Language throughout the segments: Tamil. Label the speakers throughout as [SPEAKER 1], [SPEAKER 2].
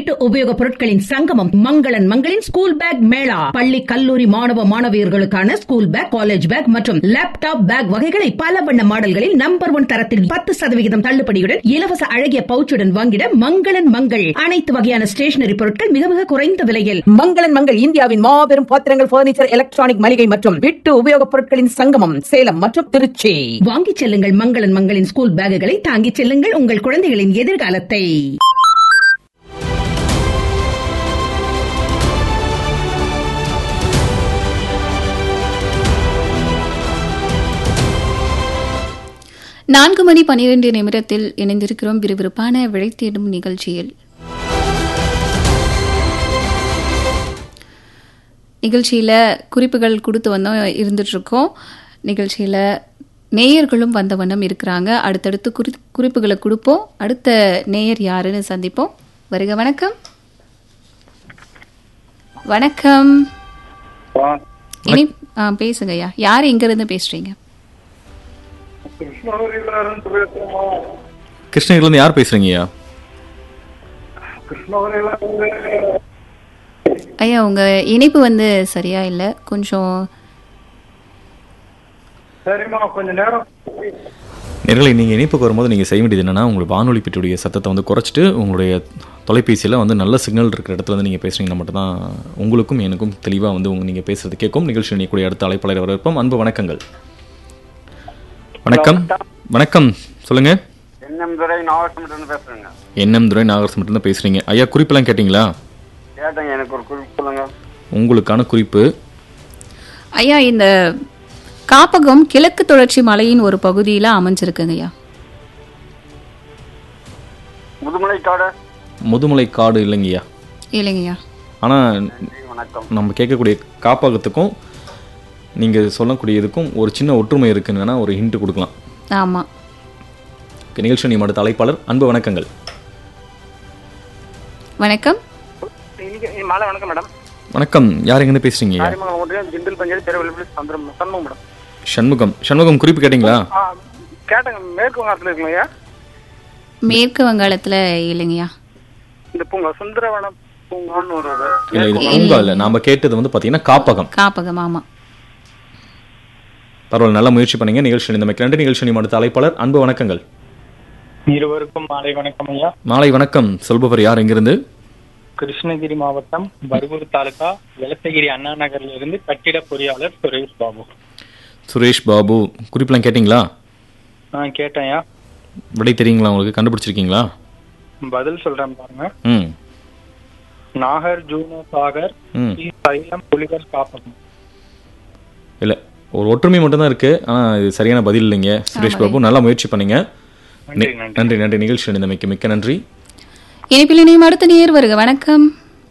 [SPEAKER 1] வீட்டு உபயோகப் பொருட்களின் சங்கமம் மங்களன் மங்களின் ஸ்கூல் பேக் மேளா பள்ளி கல்லூரி மாணவ மாணவியர்களுக்கான ஸ்கூல் பேக் காலேஜ் பேக் மற்றும் லேப்டாப் பேக் வகைகளை பல வண்ண மாடல்களில் நம்பர் ஒன் தரத்தில் பத்து சதவிகிதம் தள்ளுபடியுடன் இலவச அழகிய பவுச்சுடன் வாங்கிட மங்களன் மங்கள் அனைத்து வகையான ஸ்டேஷனரி பொருட்கள் மிக மிக குறைந்த விலையில் மங்களன் மங்கள் இந்தியாவின் மாபெரும் பாத்திரங்கள் பர்னிச்சர் எலக்ட்ரானிக் மளிகை மற்றும் வீட்டு உபயோகப் பொருட்களின் சங்கமம் சேலம் மற்றும் திருச்சி வாங்கிச் செல்லுங்கள் மங்களன் மங்களின் ஸ்கூல் பேக்குகளை தாங்கிச் செல்லுங்கள் உங்கள் குழந்தைகளின் எதிர்காலத்தை
[SPEAKER 2] நான்கு மணி பனிரெண்டு நிமிடத்தில் இணைந்திருக்கிறோம் விறுவிறுப்பான விடை தேடும் நிகழ்ச்சியில் நிகழ்ச்சியில் குறிப்புகள் கொடுத்து வந்தோம் இருந்துட்டு இருக்கோம் நிகழ்ச்சியில் நேயர்களும் வந்த வண்ணம் இருக்கிறாங்க அடுத்தடுத்து குறி குறிப்புகளை கொடுப்போம் அடுத்த நேயர் யாருன்னு சந்திப்போம் வருக வணக்கம் வணக்கம் இனி ஆ பேசுங்க ஐயா யார் எங்கிருந்து பேசுறீங்க
[SPEAKER 3] கிருஷ்ணகிரியிலிருந்து பேசுறோமா
[SPEAKER 4] கிருஷ்ணகிரிலேருந்து யார் பேசுறீங்கய்யா
[SPEAKER 3] கிருஷ்ணகிரியிலிருந்து
[SPEAKER 2] ஐயா உங்க இணைப்பு வந்து சரியா இல்லை கொஞ்சம்
[SPEAKER 3] சரிம்மா கொஞ்ச நேரம்
[SPEAKER 4] நேர்களை நீங்கள் இணைப்புக்கு வரும்போது நீங்கள் செய்ய வேண்டியது என்னன்னா உங்களுடைய வானொலி பெட்டியுடைய சத்தத்தை வந்து குறைச்சிட்டு உங்களுடைய தொலைபேசியில் வந்து நல்ல சிக்னல் இருக்கிற இடத்துல வந்து நீங்கள் பேசுனீங்கன்னா மட்டும்தான் உங்களுக்கும் எனக்கும் தெளிவாக வந்து உங்க நீங்கள் பேசுறது கேட்கும் நிகழ்ச்சி நீக்கூடிய அடுத்த அழைப்பாளர் வரவேற்போம் அன்பு வணக்கங்கள் வணக்கம் வணக்கம் சொல்லுங்க
[SPEAKER 5] என்எம் துறை நாகப்பட்டினத்துலேருந்து பேசுறேங்க
[SPEAKER 4] என்எம் துரை நாகரசு மட்டும்தான் பேசுறீங்க ஐயா குறிப்பெல்லாம் கேட்டிங்களா
[SPEAKER 5] கேட்டேங்க எனக்கு ஒரு குறிப்பு சொல்லுங்க
[SPEAKER 4] உங்களுக்கான குறிப்பு
[SPEAKER 2] ஐயா இந்த காப்பகம் கிழக்கு தொடர்ச்சி மலையின் ஒரு பகுதியில் அமைஞ்சிருக்குங்க ஐயா
[SPEAKER 5] முதுமலை காடு
[SPEAKER 4] முதுமலை காடு இல்லைங்கய்யா
[SPEAKER 2] இல்லைங்கய்யா
[SPEAKER 4] ஆனால்
[SPEAKER 5] வணக்கம்
[SPEAKER 4] நம்ம கேட்கக்கூடிய காப்பகத்துக்கும் நீங்கள் சொல்லக்கூடியதுக்கும் ஒரு சின்ன ஒற்றுமை இருக்குன்னு வேணால் ஒரு ஹிண்ட் கொடுக்கலாம்
[SPEAKER 2] ஆமாம்
[SPEAKER 4] ஓகே, நிகழ்ச்சி நீ அடுத்த அழைப்பாளர் அன்பு வணக்கங்கள்
[SPEAKER 2] வணக்கம்
[SPEAKER 5] இன்னைக்கு மாலை வணக்கம் மேடம்
[SPEAKER 4] வணக்கம் யார் எங்கேருந்து பேசுறீங்க ஐயா?
[SPEAKER 5] காரியமங்கலம் ஒன்றியம் திண்டில் பஞ்சாயத்து பெருவெளிப்பள்ளி சந்திரம் சண்முகம் மேடம்
[SPEAKER 4] சண்முகம் சண்முகம் குறிப்பு கேட்டிங்களா
[SPEAKER 5] ஆ கேட்டேங்க மேற்கு வங்காளத்தில் இருக்குங்க ஐயா
[SPEAKER 2] மேற்கு வங்காளத்தில் இல்லைங்கய்யா
[SPEAKER 5] இந்த பூங்கா சுந்தரவனம் பூங்கான்னு ஒரு இது.
[SPEAKER 4] இல்லை இது பூங்கா இல்லை நாம கேட்டது வந்து பார்த்தீங்கன்னா காப்பகம்
[SPEAKER 2] காப்பகம் ஆமாம்
[SPEAKER 4] பரவாயில்ல நல்ல முயற்சி பண்ணீங்க நிகழ்ச்சி இந்த ரெண்டு நிகழ்ச்சி நீ அடுத்த அழைப்பாளர் அன்பு வணக்கங்கள்
[SPEAKER 6] இருவருக்கும் மாலை வணக்கம் ஐயா
[SPEAKER 4] மாலை வணக்கம் சொல்பவர் யார் எங்கிருந்து
[SPEAKER 6] கிருஷ்ணகிரி மாவட்டம் பர்கூர் தாலுகா வெளத்தகிரி அண்ணா நகர்ல இருந்து கட்டிட பொறியாளர் சுரேஷ் பாபு
[SPEAKER 4] சுரேஷ் பாபு குறிப்பெல்லாம் கேட்டிங்களா
[SPEAKER 6] நான் கேட்டேன்யா
[SPEAKER 4] விடை தெரியுங்களா உங்களுக்கு கண்டுபிடிச்சிருக்கீங்களா
[SPEAKER 6] பதில் சொல்றேன் பாருங்க
[SPEAKER 4] ம்
[SPEAKER 6] நாகர் ஜூனோ சாகர்
[SPEAKER 4] ம்
[SPEAKER 6] ஸ்ரீ சைலம் புலிகர் காப்பகம்
[SPEAKER 4] இல்லை ஒரு ஒற்றுமை மட்டும்தான் இருக்கு ஆனால் இது சரியான பதில் இல்லைங்க சுரேஷ் பாபு நல்லா முயற்சி பண்ணீங்க
[SPEAKER 6] நன்றி
[SPEAKER 4] நி-
[SPEAKER 6] நன்றி
[SPEAKER 4] நன்றி நன்றி நிகழ்ச்சி அணிந்தமைக்கு மிக்க நன்றி
[SPEAKER 2] இனிப்பில் இணையும் அடுத்த நேர் வருக வணக்கம்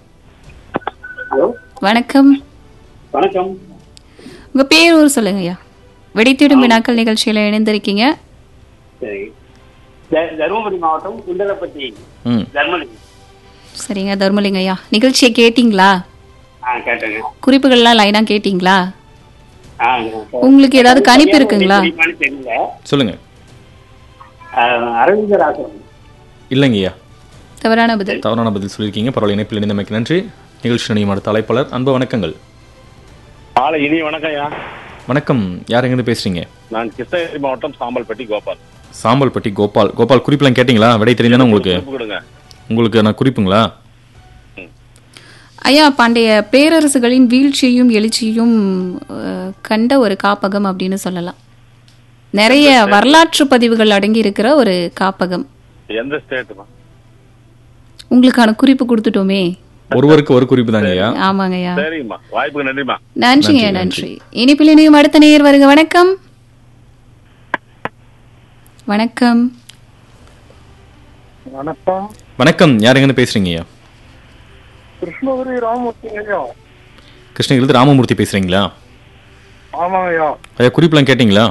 [SPEAKER 2] வணக்கம்
[SPEAKER 7] வணக்கம்
[SPEAKER 2] உங்க பேர் ஊர் சொல்லுங்க ஐயா வெடித்திடும் வினாக்கள் நிகழ்ச்சியில இணைந்திருக்கீங்க
[SPEAKER 7] சரி த- தருமபுரி மாவட்டம் குண்டலப்பட்டி
[SPEAKER 4] ம்
[SPEAKER 7] தர்மலி
[SPEAKER 2] சரிங்க தர்மலிங்க ஐயா நிகழ்ச்சியை கேட்டிங்களா
[SPEAKER 7] ஆ கேட்டேங்க
[SPEAKER 2] குறிப்புகள்லாம் லைனா கேட்டிங்களா
[SPEAKER 7] ஆ
[SPEAKER 2] உங்களுக்கு ஏதாவது கணிப்பு இருக்குங்களா
[SPEAKER 7] தெரியுமான்னு தெரியல
[SPEAKER 4] சொல்லுங்க
[SPEAKER 7] ஆ, அரவிந்தர் ஆசிரம்
[SPEAKER 4] இல்லைங்கய்யா
[SPEAKER 2] தவறான பதில்
[SPEAKER 4] தவறான பதில் சொல்லியிருக்கீங்க பரவாயில்ல இணைப்பில் இணைந்தமைக்கு நன்றி நிகழ்ச்சி அணியும் அடுத்த அழைப்பாளர் அன்பு வணக்கங்கள்
[SPEAKER 8] மாலை இனி வணக்கம் ஐயா
[SPEAKER 4] வணக்கம் யார் எங்கேருந்து பேசுறீங்க
[SPEAKER 8] நான் கிருஷ்ணகிரி மாவட்டம் சாம்பல்பட்டி கோபால்
[SPEAKER 4] சாம்பல்பட்டி கோபால் கோபால் குறிப்பெல்லாம் கேட்டிங்களா விடை தெரியுதானே உங்களுக்கு
[SPEAKER 8] குறிப்பு கொடுங்க
[SPEAKER 4] உங்களுக்கு நான் குறிப்புங்களா
[SPEAKER 2] ஐயா பண்டைய பேரரசுகளின் வீழ்ச்சியும் எழுச்சியும் அஹ், கண்ட ஒரு காப்பகம் அப்படின்னு சொல்லலாம் நிறைய வரலாற்று பதிவுகள் அடங்கி இருக்கிற ஒரு காப்பகம்
[SPEAKER 8] எந்த ஸ்டேட்டுமா
[SPEAKER 2] உங்களுக்கான குறிப்பு கொடுத்துட்டோமே
[SPEAKER 4] ஒருவருக்கு ஒரு குறிப்பு தாங்கய்யா
[SPEAKER 2] ஆமாங்க ஐயா
[SPEAKER 8] சரிங்கம்மா வாய்ப்புக்கு நன்றிம்மா
[SPEAKER 2] நன்றிங்க
[SPEAKER 4] நன்றி,
[SPEAKER 2] நன்றி இனிப்பில் இணையும் அடுத்த நேயர் வருக வணக்கம் வணக்கம்
[SPEAKER 3] வணக்கம்
[SPEAKER 4] வணக்கம் யார் எங்கேருந்து பேசுறீங்கய்யா
[SPEAKER 3] கிருஷ்ணகிரி ராமமூர்த்தி ஐயா
[SPEAKER 4] கிருஷ்ணகிரிலிருந்து ராமமூர்த்தி பேசுறீங்களா
[SPEAKER 3] ஆமாங்க ஐயா
[SPEAKER 4] ஐயா குறிப்பெல்லாம் கேட்டிங்களா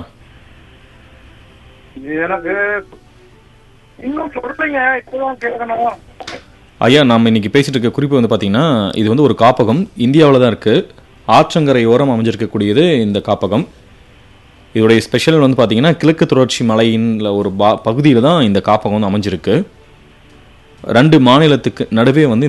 [SPEAKER 3] இது எனக்கு இன்னும் சொல்றீங்க இப்பதான் கேட்கணும்
[SPEAKER 4] ஐயா நாம் இன்னைக்கு பேசிட்டு இருக்க குறிப்பு வந்து பார்த்தீங்கன்னா இது வந்து ஒரு காப்பகம் இந்தியாவில் தான் இருக்கு ஆற்றங்கரையோரம் அமைஞ்சிருக்கக்கூடியது இந்த காப்பகம் இதோடைய ஸ்பெஷல் வந்து பார்த்தீங்கன்னா கிழக்கு தொடர்ச்சி மலையின்ல ஒரு பா பகுதியில் தான் இந்த காப்பகம் வந்து அமைஞ்சிருக்கு ரெண்டு மாநிலத்துக்கு நடுவே வந்து